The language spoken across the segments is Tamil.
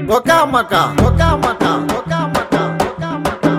ஒக்காமக்கா ஒக்காமக்கா ஒக்காமக்கா ஒக்காமக்கா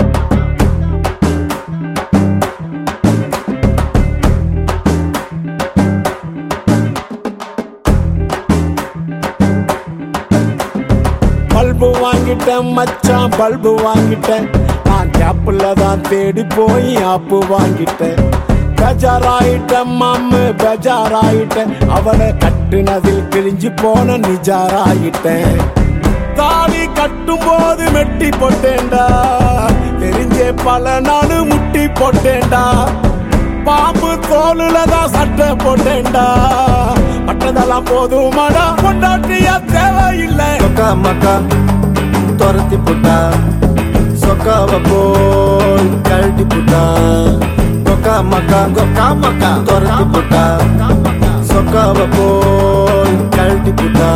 பல்பு வாங்கிட்டேன் மச்சான் பல்பு வாங்கிட்டேன் நான் கேப்பில் தான் தேடி போய் ஆப்பு வாங்கிட்டேன் பெஜாராயிட்டேன் மாமு பெஜாராயிட்டேன் அவளை கட்டுனதில் கிழிஞ்சு போன நிஜாராயிட்டேன் தாலி கட்டும் போது மெட்டி போட்டேன்டா தெரிஞ்சே பல நாள் முட்டி போட்டேன்டா பாம்பு தோலுல தான் சட்டை போட்டேன்டா மற்றதெல்லாம் போதுமாடா கொண்டாட்டியா தேவையில்லை ஒக்காமக்கா துரத்தி புட்டா சொக்காவ போய் கழட்டி புட்டா ஒக்காமக்கா ஒக்காமக்கா துரத்தி புட்டா சொக்காவ போய் கழட்டி புட்டா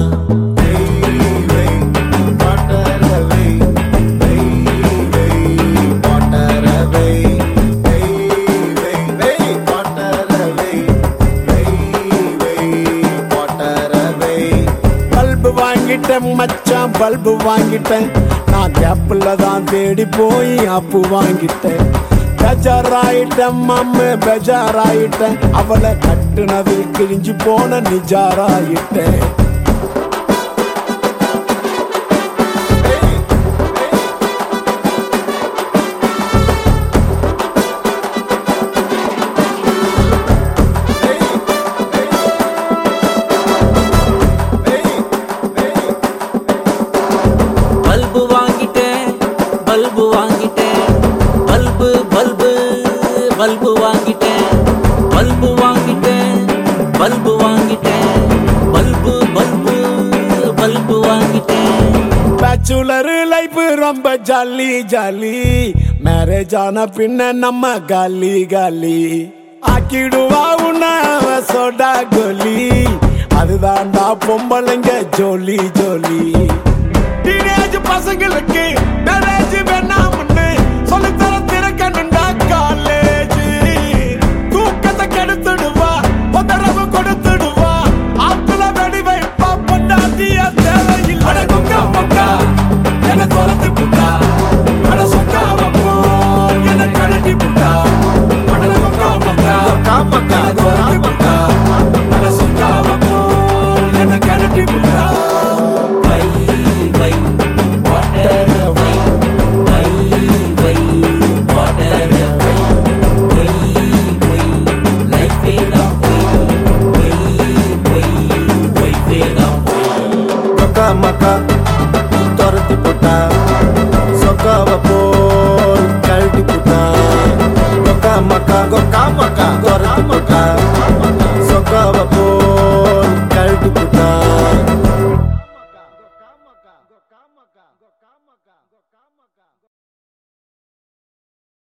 பல்பு வாங்கிட்டேன் மச்சான் பல்பு வாங்கிட்டேன் நான் கேப்பில் தான் தேடி போய் அப்பு வாங்கிட்டேன் பெஜாராயிட்டேன் மம்மு பெஜாராயிட்டேன் அவளை கட்டுனதில் கிழிஞ்சு போன நிஜாராயிட்டேன் பல்பு வாங்கிட்டேன் பல்பு வாங்கிட்டேன் பல்பு பல்பு பல்பு வாங்கிட்டேன் பல்பு வாங்கிட்டேன் பல்பு வாங்கிட்டேன் பல்பு பல்பு பல்பு வாங்கிட்டேன் பேச்சுலர் லைஃப் ரொம்ப ஜாலி ஜாலி மேரேஜ் ஆன பின்ன நம்ம காலி காலி ஆக்கிடுவா உன்ன அவ சோடா கோலி அதுதான்டா பொம்பளைங்க ஜோலி ஜோலி டீனேஜ் பசங்களுக்கு மேரேஜ் வேணாம்னு சொல்லித்தர திறக்கணுண்டா காலேஜ் தூக்கத்தை கெடுத்துடுவா தொந்தரவு கொடுத்து